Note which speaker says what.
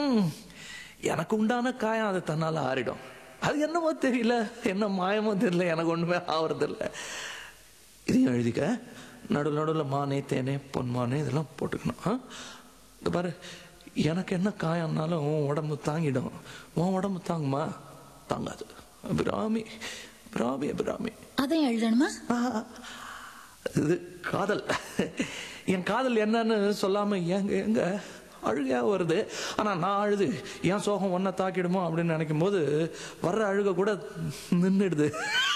Speaker 1: ம், எனக்கு உண்டான காயம் அது தன்னால ஆறிடும் அது என்னமோ தெரியல என்ன மாயமோ தெரியல எனக்கு ஒண்ணுமே ஆவறதில்ல இதையும் எழுதிக்க நடுவில் நடுவில் மானே தேனே பொன்மானே இதெல்லாம் போட்டுக்கணும் ஆ? இந்த பாரு எனக்கு என்ன காயம்னாலும் உன் உடம்பு தாங்கிடும் உன் உடம்பு தாங்குமா தாங்காது அபிராமி அபிராமி அபிராமி
Speaker 2: அதையும் எழுதணுமா
Speaker 1: ஆ, இது காதல் என் காதல் என்னன்னு சொல்லாம எங்க எங்க அழுகையா வருது ஆனா நான் அழுது என் சோகம் ஒன்ன தாக்கிடுமோ அப்படின்னு நினைக்கும் போது வர்ற அழுக கூட நின்றுடுது